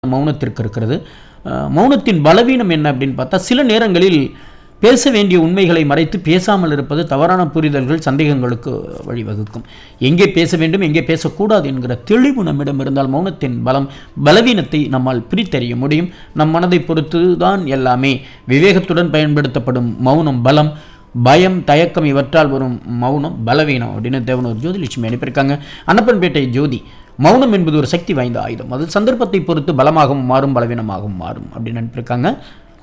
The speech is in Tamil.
மௌனத்திற்கு இருக்கிறது அஹ், மௌனத்தின் பலவீனம் என்ன அப்படின்னு பார்த்தா சில நேரங்களில் பேச வேண்டிய உண்மைகளை மறைத்து பேசாமல் இருப்பது தவறான புரிதல்கள் சந்தேகங்களுக்கு வழிவகுக்கும் எங்கே பேச வேண்டும் எங்கே பேசக்கூடாது என்கிற தெளிவு நம்மிடம் இருந்தால் மௌனத்தின் பலம் பலவீனத்தை நம்மால் பிரித்தறிய முடியும் நம் மனதை பொறுத்து தான் எல்லாமே விவேகத்துடன் பயன்படுத்தப்படும் மௌனம் பலம் பயம் தயக்கம் இவற்றால் வரும் மௌனம் பலவீனம் அப்படின்னு தேவனூர் ஜோதிலட்சுமி அனுப்பியிருக்காங்க அன்னப்பன்பேட்டை ஜோதி மௌனம் என்பது ஒரு சக்தி வாய்ந்த ஆயுதம் அது சந்தர்ப்பத்தை பொறுத்து பலமாகவும் மாறும் பலவீனமாகவும் மாறும் அப்படின்னு அனுப்பியிருக்காங்க